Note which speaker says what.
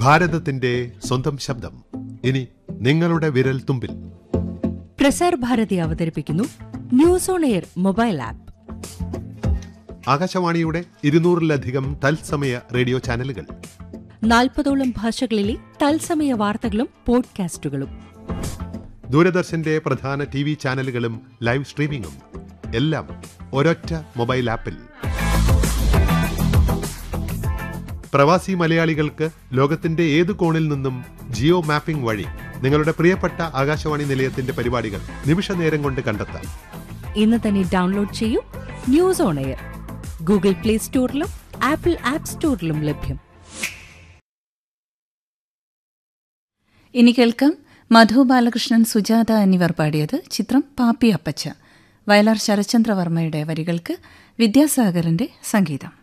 Speaker 1: ഭാരതത്തിന്റെ സ്വന്തം ശബ്ദം ഇനി നിങ്ങളുടെ വിരൽ തുമ്പിൽ
Speaker 2: പ്രസാർ ഭാരതി അവതരിപ്പിക്കുന്നു news on air mobile app
Speaker 1: ആകാശവാണിയുടെ ഇരുന്നൂറിലധികം തത്സമയ റേഡിയോ ചാനലുകൾ
Speaker 2: നാൽപ്പതോളം ഭാഷകളിലെ തത്സമയ വാർത്തകളും പോഡ്കാസ്റ്റുകളും
Speaker 1: ദൂരദർശന്റെ പ്രധാന ടി വി ചാനലുകളും ലൈവ് സ്ട്രീമിംഗും എല്ലാം ഒരൊറ്റ മൊബൈൽ ആപ്പിൽ പ്രവാസി മലയാളികൾക്ക് ലോകത്തിന്റെ ഏത് കോണിൽ നിന്നും ജിയോ മാപ്പിംഗ് വഴി നിങ്ങളുടെ പ്രിയപ്പെട്ട ആകാശവാണി നിലയത്തിന്റെ പരിപാടികൾ നിമിഷ നേരം കൊണ്ട് കണ്ടെത്താം
Speaker 2: ഇന്ന് തന്നെ ഡൗൺലോഡ് ചെയ്യൂ news on air Google play സ്റ്റോറിലും ആപ്പിൾ ആപ്പ് സ്റ്റോറിലും ലഭ്യം
Speaker 3: ഇനി കേൾക്കാം മധു ബാലകൃഷ്ണൻ സുജാത എന്നിവർ പാടിയത് ചിത്രം പാപ്പി അപ്പച്ച വയലാർ ശരചന്ദ്രവർമ്മയുടെ വരികൾക്ക് വിദ്യാസാഗറിന്റെ സംഗീതം